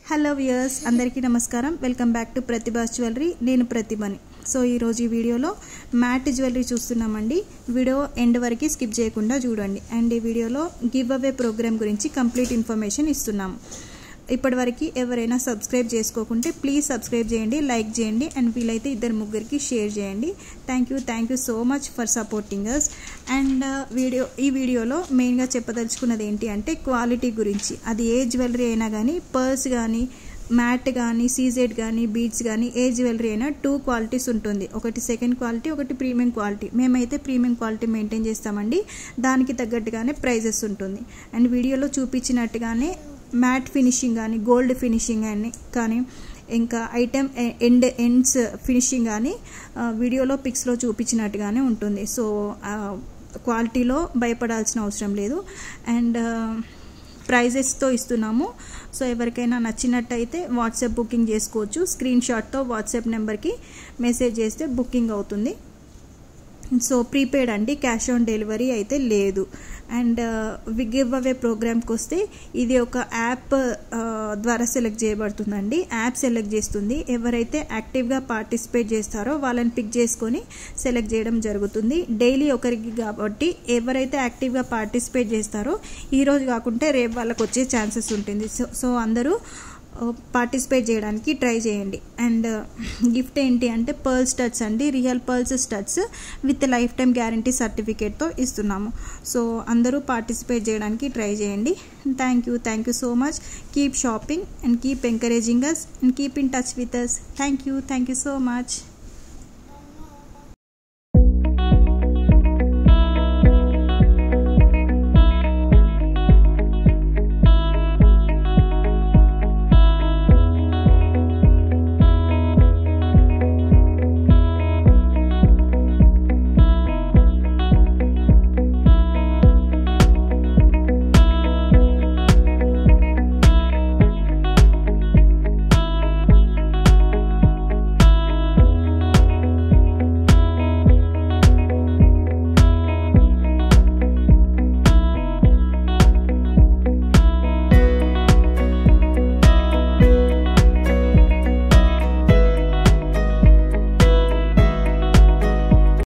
hello viewers అందరికీ నమస్కారం welcome back to Pratibha jewellery నేను ప్రతిభని సో ఈరోజు ఈ వీడియోలో మ్యాట్ జ్యువెలరీ చూస్తున్నామండి వీడియో ఎండ్ వరకు స్కిప్ చేయకుండా చూడండి అండ్ ఈ వీడియోలో గివ్ అవే ప్రోగ్రామ్ గురించి కంప్లీట్ ఇన్ఫర్మేషన్ ఇస్తున్నాము ఇప్పటివరకు ఎవరైనా సబ్స్క్రైబ్ చేసుకోకుంటే ప్లీజ్ సబ్స్క్రైబ్ చేయండి లైక్ చేయండి అండ్ వీలైతే ఇద్దరు ముగ్గురికి షేర్ చేయండి thank you thank you so much for supporting us and video ఈ వీడియోలో మెయిన్గా చెప్పదలుచుకున్నది ఏంటి అంటే క్వాలిటీ గురించి అది ఏ జ్యువెలరీ అయినా కానీ పర్స్ కానీ మ్యాట్ కానీ సీజెడ్ కానీ బీడ్స్ కానీ ఏ జ్యువెలరీ అయినా టూ క్వాలిటీస్ ఉంటుంది ఒకటి సెకండ్ క్వాలిటీ ఒకటి ప్రీమియం క్వాలిటీ మేమైతే ప్రీమియం క్వాలిటీ మెయింటైన్ చేస్తామండి దానికి తగ్గట్టుగానే ప్రైజెస్ ఉంటుంది అండ్ వీడియోలో చూపించినట్టుగానే మ్యాట్ ఫినిషింగ్ కానీ గోల్డ్ ఫినిషింగ్ అని కానీ ఇంకా ఐటెం ఎండ్ ఎండ్స్ ఫినిషింగ్ కానీ వీడియోలో పిక్స్లో చూపించినట్టుగానే ఉంటుంది సో క్వాలిటీలో భయపడాల్సిన అవసరం లేదు అండ్ ప్రైజెస్తో ఇస్తున్నాము సో ఎవరికైనా నచ్చినట్టయితే వాట్సాప్ బుకింగ్ చేసుకోవచ్చు స్క్రీన్ షాట్తో వాట్సాప్ నెంబర్కి మెసేజ్ చేస్తే బుకింగ్ అవుతుంది సో ప్రీపెయిడ్ అండి క్యాష్ ఆన్ డెలివరీ అయితే లేదు అండ్ గివ్ అవే ప్రోగ్రామ్కి వస్తే ఇది ఒక యాప్ ద్వారా సెలెక్ట్ చేయబడుతుందండి యాప్ సెలెక్ట్ చేస్తుంది ఎవరైతే యాక్టివ్గా పార్టిసిపేట్ చేస్తారో వాళ్ళని పిక్ చేసుకొని సెలెక్ట్ చేయడం జరుగుతుంది డైలీ ఒకరికి కాబట్టి ఎవరైతే యాక్టివ్గా పార్టిసిపేట్ చేస్తారో ఈరోజు కాకుంటే రేపు వాళ్ళకి వచ్చే ఛాన్సెస్ ఉంటుంది సో సో అందరూ పార్టిసిపేట్ చేయడానికి ట్రై చేయండి అండ్ గిఫ్ట్ ఏంటి అంటే పర్ల్ స్టడ్స్ అండి real pearls studs with lifetime guarantee సర్టిఫికేట్తో ఇస్తున్నాము సో అందరూ పార్టిసిపేట్ చేయడానికి ట్రై చేయండి thank you thank you so much keep shopping and keep encouraging us and keep in touch with us thank you thank you so much